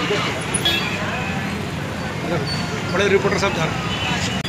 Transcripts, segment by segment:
बड़े रिपोर्टर साहब जा रहे हैं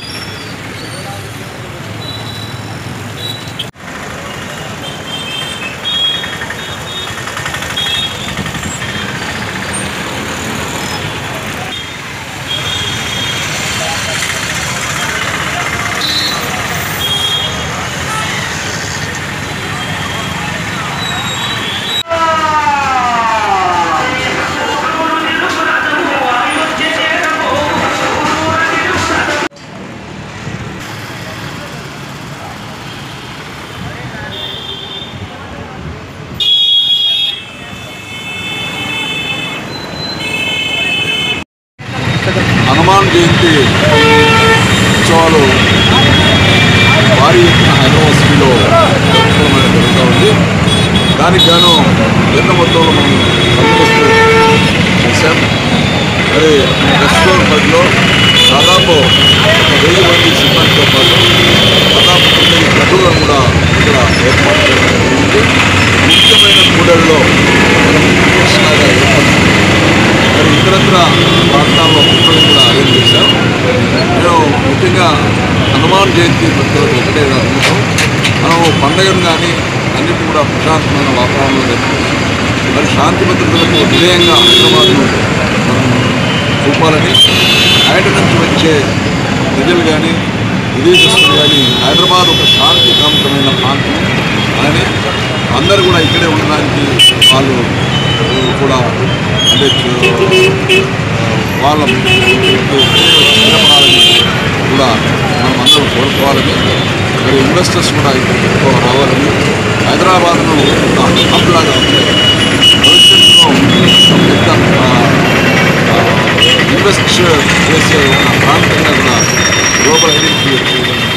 హనుమాన్ జయంతి ఉత్సవాలు భారీ ఎత్తున హైదరాబాద్ సిటీలో జరుపుకోవడం అనేది జరుగుతూ ఉంది దానికి గాను పెద్ద మొత్తంలో మనం బందోబస్తు చేశాం మరి రెస్టారెంట్ పరిధిలో దాదాపు ఒక వెయ్యి మంది సిబ్బందితో పాటు దాదాపు తొమ్మిది గదులను కూడా ఇక్కడ ఏర్పాటు చేయడం జరిగింది ముఖ్యమైన కూడల్లో మనం కృష్ణాగా ఏర్పాటు మరి ఇతరత్ర ప్రాంతాల్లో కుట్రలు కూడా అరేంజ్ చేశాం మేము ముఖ్యంగా హనుమాన్ జయంతి భక్తులకు ఒకటే అనుకుంటాం మనం పండుగను కానీ అన్నిటి కూడా ప్రశాంతమైన వాతావరణంలో జరుపుకుంటాం మరి శాంతి భద్రతలకు విధేయంగా హైదరాబాద్ను మనం చూపాలని బయట నుంచి వచ్చే ప్రజలు కానీ విదేశస్తులు కానీ హైదరాబాద్ ఒక శాంతికాంతమైన ప్రాంతం అని అందరూ కూడా ఇక్కడే ఉండడానికి వాళ్ళు కూడా అంటే చూ- వాళ్ళ స్థిరపడాలని కూడా మనం అందరం కోరుకోవాలని మరి ఇన్వెస్టర్స్ కూడా ఇక్కడికి ఎక్కువ రావాలని హైదరాబాద్ను ఒక హబ్ లాగా భవిష్యత్తులో ఒక పెద్ద ఆ, ఆ, ఇన్వెస్ట్ చేసే ఒక ప్రాంతంగా కూడా గ్లోబల్ ఐడెంటిటీ